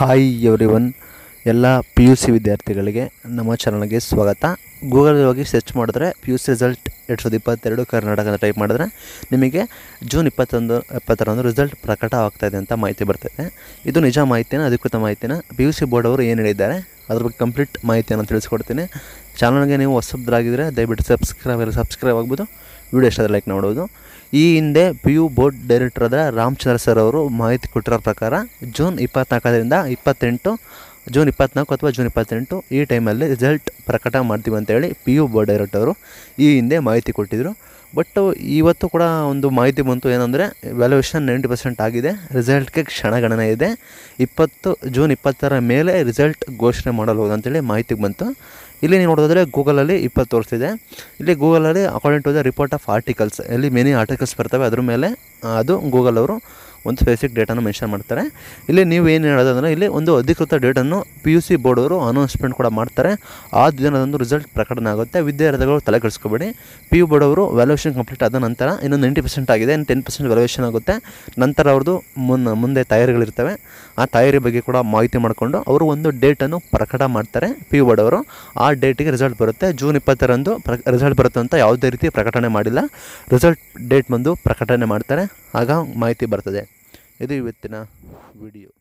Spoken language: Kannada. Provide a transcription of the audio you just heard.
ಹಾಯ್ ಎವ್ರಿ ಒನ್ ಎಲ್ಲ ಪಿ ಯು ಸಿ ವಿದ್ಯಾರ್ಥಿಗಳಿಗೆ ನಮ್ಮ ಚಾನಲ್ಗೆ ಸ್ವಾಗತ ಗೂಗಲ್ಗೆ ಹೋಗಿ ಸರ್ಚ್ ಮಾಡಿದ್ರೆ ಪಿ ಯು ಸಿ ರಿಸಲ್ಟ್ ಎರಡು ಸಾವಿರದ ಇಪ್ಪತ್ತೆರಡು ಕರ್ನಾಟಕ ಅಂತ ಟೈಪ್ ಮಾಡಿದ್ರೆ ನಿಮಗೆ ಜೂನ್ ಇಪ್ಪತ್ತೊಂದು ಇಪ್ಪತ್ತರಂದು ರಿಸಲ್ಟ್ ಪ್ರಕಟ ಆಗ್ತಾಯಿದೆ ಅಂತ ಮಾಹಿತಿ ಬರ್ತದೆ ಇದು ನಿಜ ಮಾಹಿತಿನ ಅಧಿಕೃತ ಮಾಹಿತಿನ ಪಿ ಯು ಸಿ ಬೋರ್ಡ್ ಅವರು ಏನು ಹೇಳಿದ್ದಾರೆ ಅದ್ರ ಬಗ್ಗೆ ಕಂಪ್ಲೀಟ್ ಮಾಹಿತಿಯನ್ನು ತಿಳಿಸ್ಕೊಡ್ತೀನಿ ಚಾನಲ್ಗೆ ನೀವು ಹೊಸಬ್ರಾಗಿದ್ದರೆ ದಯವಿಟ್ಟು ಸಬ್ಸ್ಕ್ರೈಬ್ ಸಬ್ಸ್ಕ್ರೈಬ್ ಆಗ್ಬೋದು ವಿಡಿಯೋ ಇಷ್ಟ ಲೈಕ್ ನೋಡೋದು ಈ ಹಿಂದೆ ಪಿ ಯು ಬೋರ್ಡ್ ಡೈರೆಕ್ಟರ್ ಆದ ರಾಮಚಂದ್ರ ಸರ್ ಅವರು ಮಾಹಿತಿ ಕೊಟ್ಟಿರೋ ಪ್ರಕಾರ ಜೂನ್ ಇಪ್ಪತ್ನಾಲ್ಕರಿಂದ ಇಪ್ಪತ್ತೆಂಟು ಜೂನ್ ಇಪ್ಪತ್ನಾಲ್ಕು ಅಥವಾ ಜೂನ್ ಇಪ್ಪತ್ತೆಂಟು ಈ ಟೈಮಲ್ಲಿ ರಿಸಲ್ಟ್ ಪ್ರಕಟ ಮಾಡ್ತೀವಿ ಅಂತೇಳಿ ಪಿ ಯು ಬೋರ್ಡ್ ಡೈರೆಕ್ಟರ್ ಅವರು ಈ ಹಿಂದೆ ಮಾಹಿತಿ ಕೊಟ್ಟಿದ್ದರು ಬಟ್ ಇವತ್ತು ಕೂಡ ಒಂದು ಮಾಹಿತಿ ಬಂತು ಏನಂದರೆ ವ್ಯಾಲ್ಯೂಯೇಷನ್ ನೈಂಟಿ ಪರ್ಸೆಂಟ್ ಆಗಿದೆ ರಿಸಲ್ಟ್ಗೆ ಕ್ಷಣಗಣನೆ ಇದೆ ಇಪ್ಪತ್ತು ಜೂನ್ ಇಪ್ಪತ್ತರ ಮೇಲೆ ರಿಸಲ್ಟ್ ಘೋಷಣೆ ಮಾಡಬಹುದು ಅಂತೇಳಿ ಮಾಹಿತಿ ಬಂತು ಇಲ್ಲಿ ನೀವು ನೋಡೋದಾದ್ರೆ ಗೂಗಲಲ್ಲಿ ಇಪ್ಪತ್ತು ತೋರಿಸ್ತಿದೆ ಇಲ್ಲಿ ಗೂಗಲಲ್ಲಿ according to the report of articles ಇಲ್ಲಿ ಮೆನಿ ಆರ್ಟಿಕಲ್ಸ್ ಬರ್ತವೆ ಅದ್ರ ಮೇಲೆ ಆ, ಅದು ಗೂಗಲ್ ಅವರು ಒಂದು ಸ್ಪೆಸಿಫಿಕ್ ಡೇಟನ್ನು ಮೆನ್ಷನ್ ಮಾಡ್ತಾರೆ ಇಲ್ಲಿ ನೀವು ಏನು ಹೇಳೋದಂದರೆ ಇಲ್ಲಿ ಒಂದು ಅಧಿಕೃತ ಡೇಟನ್ನು ಪಿ ಯು ಸಿ ಬೋರ್ಡ್ ಅವರು ಅನೌನ್ಸ್ಮೆಂಟ್ ಕೂಡ ಮಾಡ್ತಾರೆ ಆ ದಿನದಂದು ರಿಸಲ್ಟ್ ಪ್ರಕಟಣೆ ಆಗುತ್ತೆ ವಿದ್ಯಾರ್ಥಿಗಳು ತಲೆ ಕೆಡಿಸ್ಕೋಬೇಡಿ ಪಿ ಯು ಬೋರ್ಡ್ ಅವರು ವ್ಯಾಲ್ಯೂಯೇಷನ್ ಕಂಪ್ಲೀಟ್ ಆದ ನಂತರ ಇನ್ನು ನೈಂಟಿ ಪರ್ಸೆಂಟ್ ಆಗಿದೆ ಇನ್ನು ಟೆನ್ ಪರ್ಸೆಂಟ್ ವ್ಯಾಲ್ಯೂಯೇಷನ್ ಆಗುತ್ತೆ ನಂತರ ಅವ್ರದ್ದು ಮುನ್ನ ಮುಂದೆ ತಯಾರಿಗಳಿರ್ತವೆ ಆ ತಯಾರಿ ಬಗ್ಗೆ ಕೂಡ ಮಾಹಿತಿ ಮಾಡಿಕೊಂಡು ಅವರು ಒಂದು ಡೇಟನ್ನು ಪ್ರಕಟ ಮಾಡ್ತಾರೆ ಪಿ ಯು ಬೋರ್ಡ್ ಅವರು ಆ ಡೇಟಿಗೆ ರಿಸಲ್ಟ್ ಬರುತ್ತೆ ಜೂನ್ ಇಪ್ಪತ್ತರಂದು ಪ್ರ ರಿಸಲ್ಟ್ ಬರುತ್ತೆ ಅಂತ ಯಾವುದೇ ರೀತಿ ಪ್ರಕಟಣೆ ಮಾಡಿಲ್ಲ ರಿಸಲ್ಟ್ ಡೇಟ್ ಬಂದು ಪ್ರಕಟಣೆ ಮಾಡ್ತಾರೆ ಆಗ ಮಾಹಿತಿ ಬರ್ತದೆ ಇದು ಇವತ್ತಿನ ವಿಡಿಯೋ